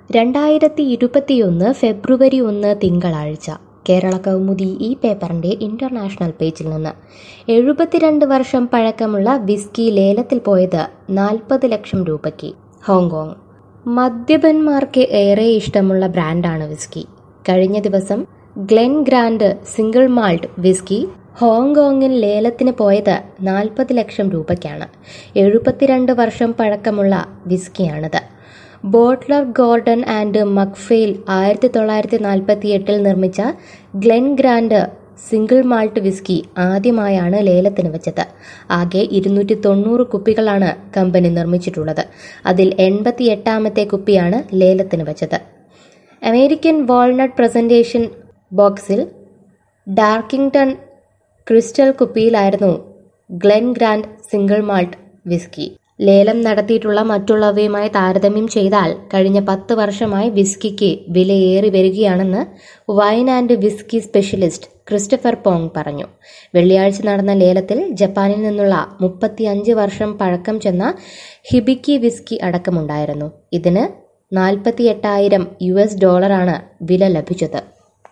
രണ്ടായിരത്തി ഇരുപത്തിയൊന്ന് ഫെബ്രുവരി ഒന്ന് തിങ്കളാഴ്ച കേരള കൗമുദി ഈ പേപ്പറിന്റെ ഇന്റർനാഷണൽ പേജിൽ നിന്ന് എഴുപത്തിരണ്ട് വർഷം പഴക്കമുള്ള വിസ്കി ലേലത്തിൽ പോയത് നാൽപ്പത് ലക്ഷം രൂപയ്ക്ക് ഹോങ്കോങ് മദ്യപന്മാർക്ക് ഏറെ ഇഷ്ടമുള്ള ബ്രാൻഡാണ് വിസ്കി കഴിഞ്ഞ ദിവസം Glen Grant single malt whisky ഹോങ്കോങ്ങിൽ ലേലത്തിന് പോയത് നാൽപ്പത് ലക്ഷം രൂപയ്ക്കാണ് എഴുപത്തിരണ്ട് വർഷം പഴക്കമുള്ള വിസ്കിയാണിത് ബോട്ട്ലർ ഗോർഡൻ ആൻഡ് മക്ഫെയിൽ ആയിരത്തി തൊള്ളായിരത്തി നാൽപ്പത്തി എട്ടിൽ നിർമ്മിച്ച Glen Grant single malt whisky ആദ്യമായാണ് ലേലത്തിന് വെച്ചത് ആകെ ഇരുന്നൂറ്റി തൊണ്ണൂറ് കുപ്പികളാണ് കമ്പനി നിർമ്മിച്ചിട്ടുള്ളത് അതിൽ എൺപത്തി എട്ടാമത്തെ കുപ്പിയാണ് ലേലത്തിന് വെച്ചത് അമേരിക്കൻ വാൾനട്ട് പ്രസന്റേഷൻ ബോക്സിൽ ഡാർക്കിംഗ്ടൺ ക്രിസ്റ്റൽ കുപ്പിയിലായിരുന്നു Glen Grant single malt whisky ലേലം നടത്തിയിട്ടുള്ള മറ്റുള്ളവയുമായി താരതമ്യം ചെയ്താൽ കഴിഞ്ഞ പത്ത് വർഷമായി വിസ്കിക്ക് വിലയേറി വരികയാണെന്ന് wine and whisky specialist Christopher Pong പറഞ്ഞു വെള്ളിയാഴ്ച നടന്ന ലേലത്തിൽ ജപ്പാനിൽ നിന്നുള്ള മുപ്പത്തിയഞ്ച് വർഷം പഴക്കം ചെന്ന ഹിബിക്കി വിസ്കി അടക്കമുണ്ടായിരുന്നു ഇതിന് നാൽപ്പത്തി എട്ടായിരം യു എസ് ഡോളറാണ് വില ലഭിച്ചത്